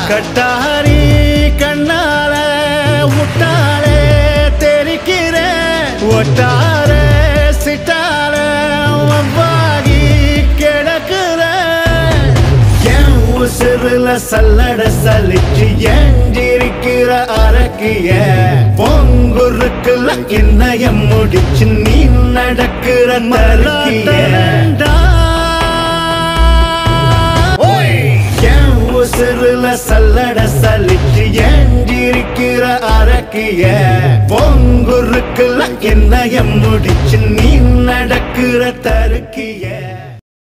கட்டாரி கண்ணால முட்டாளே தெரிக்கிற ஒட்டார சிட்டால வவ்வாகி கிடக்குற என் உசுருல சல்லட சலிச்சு ஏஞ்சிருக்கிற அரக்கிய பொங்குருக்குல என்னைய முடிச்சு நீ நடக்கிற மறுக்கிய என் உசுருல சல்லட சலிச்சு ஏஞ்சிருக்கிற அரக்கிய பொங்குருக்குல என்னைய முடிச்சு நீ நடக்கிற தருக்கிய